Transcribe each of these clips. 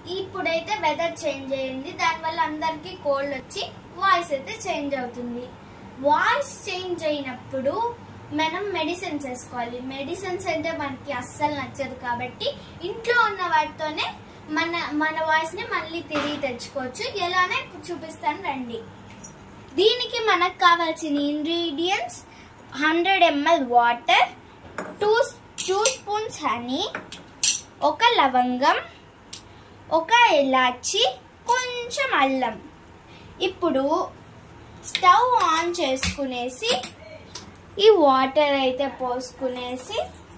ఇప్పుడైతే weather change అయింది దానివల్ల అందరికి కోల్డ్ వచ్చి వాయిస్ అయితే చేంజ్ అవుతుంది వాయిస్ చేంజ్ అయినప్పుడు మనం మెడిసిన్స్ వేసుకోవాలి మెడిసిన్స్ అంటే మనకి అస్సలు నచ్చదు కాబట్టి ఇంట్లో ఉన్న వాటితోనే మన మన వాయిస్ ని మళ్ళీ తిరిగి తెచ్చుకోవచ్చు ఎలానే చూపిస్తాను రండి దీనికి మనకు కావాల్సిన ingredients hundred ML water two two spoons honey ఒక లవంగం ఒక ఇలాచి కొంచెం అల్లం ఇప్పుడు స్టవ్ ఆన్ చేసుకునేసి ఈ వాటర్ అయితే పోసుకునేసి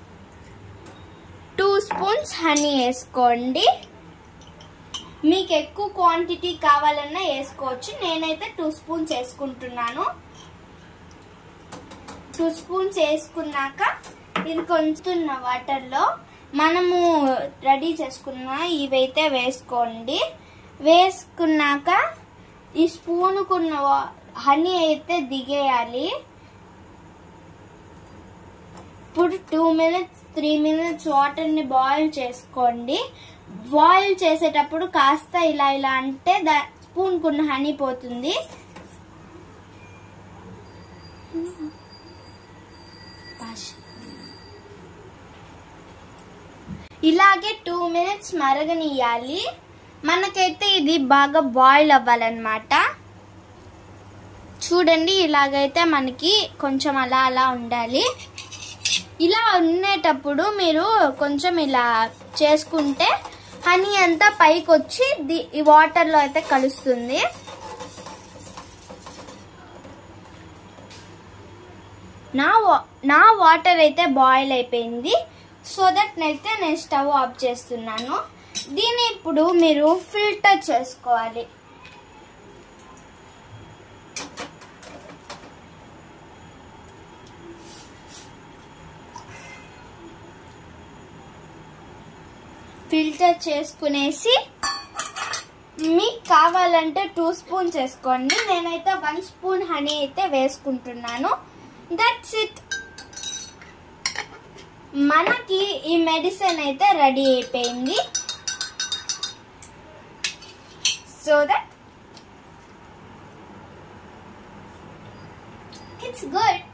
టూ స్పూన్స్ హనీ వేసుకోండి మీకు ఎక్కువ క్వాంటిటీ కావాలన్నా వేసుకోవచ్చు నేనైతే టూ స్పూన్స్ వేసుకుంటున్నాను టూ స్పూన్స్ వేసుకున్నాక ఇది కొంచెం వాటర్లో మనము రెడీ చేసుకున్న ఇవైతే వేసుకోండి వేసుకున్నాక ఈ స్పూన్కున్న హనీ అయితే దిగేయాలి ఇప్పుడు టూ మినిట్స్ త్రీ మినిట్స్ వాటర్ని బాయిల్ చేసుకోండి బాయిల్ చేసేటప్పుడు కాస్త ఇలా ఇలా అంటే దా స్పూన్కున్న హనీ పోతుంది ఇలాగే టూ మినిట్స్ మరగనియాలి మనకైతే ఇది బాగా బాయిల్ అవ్వాలన్నమాట చూడండి ఇలాగైతే మనకి కొంచెం అలా అలా ఉండాలి ఇలా ఉండేటప్పుడు మీరు కొంచెం ఇలా చేసుకుంటే హనీ అంతా పైకి వచ్చి ది- ఈ వాటర్లో అయితే కలుస్తుంది నా వా- నా వాటర్ అయితే బాయిల్ అయిపోయింది సో దట్ అయితే నేను స్టవ్ ఆఫ్ చేస్తున్నాను దీన్ని ఇప్పుడు మీరు ఫిల్టర్ చేసుకోవాలి ఫిల్టర్ చేసుకునేసి మీకు కావాలంటే టూ స్పూన్స్ వేసుకోండి నేనైతే వన్ స్పూన్ హనీ అయితే వేసుకుంటున్నాను దట్స్ ఇట్ మనకి ఈ మెడిసిన్ అయితే రెడీ అయిపోయింది సో దట్ ఇట్స్ గుడ్